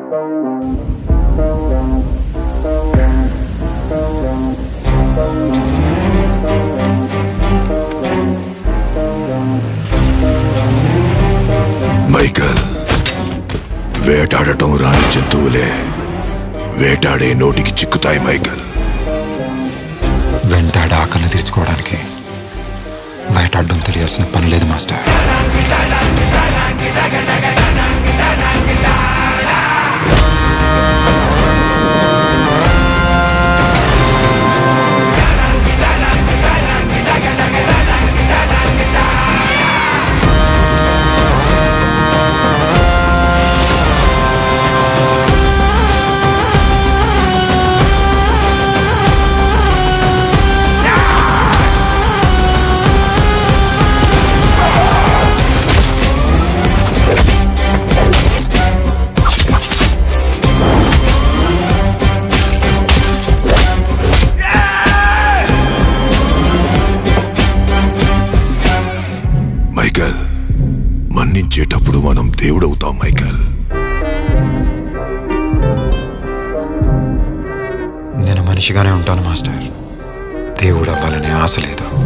Michael వేటాడటం రాని జంతువులే వేటాడే నోటికి చిక్కుతాయి మైకల్ వెంటాడి ఆకలిని తీర్చుకోవడానికి వేటాడడం తెలియాల్సిన పని లేదు మాస్టర్ మైకల్ మన్నించేటప్పుడు మనం దేవుడవుతాం మైకల్ నేను మనిషిగానే ఉంటాను మాస్టర్ దేవుడు అవ్వాలనే ఆశ లేదు